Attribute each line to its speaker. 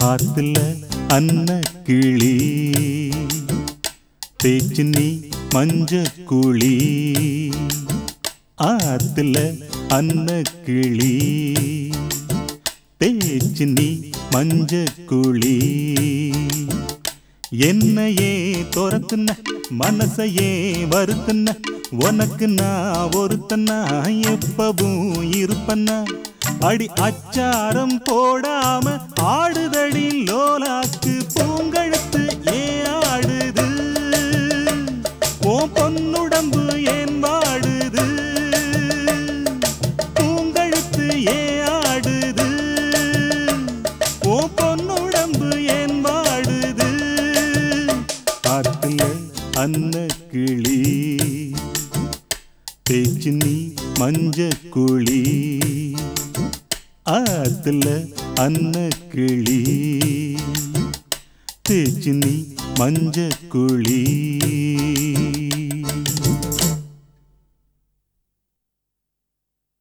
Speaker 1: ஆத்துல அன்ன கிளி தேச்சு நீ மஞ்ச குழி ஆத்துல அன்ன கிளி தேச்சு நீ மஞ்ச குழி என்னையே துரத்துன மனசையே வருத்துன உனக்கு நான் ஒருத்தனா எப்பவும் இருப்பனா அடி அச்சாரம் போடாம ஆடுதடி லோலாக்கு பூங்கழுத்து ஏன் ஆடுது ஓ பொன்னுடம்பு ஏன் வாடுது பூங்கழுத்து ஏன் ஆடுது ஓ பொன்னுடம்பு ஏன் வாடுது ஆத்துல அன்ன கிளி பேச்சு நீ மஞ்ச குழி ஆத்துல அன்ன கிளி தேச்சு நீ மஞ்ச குழி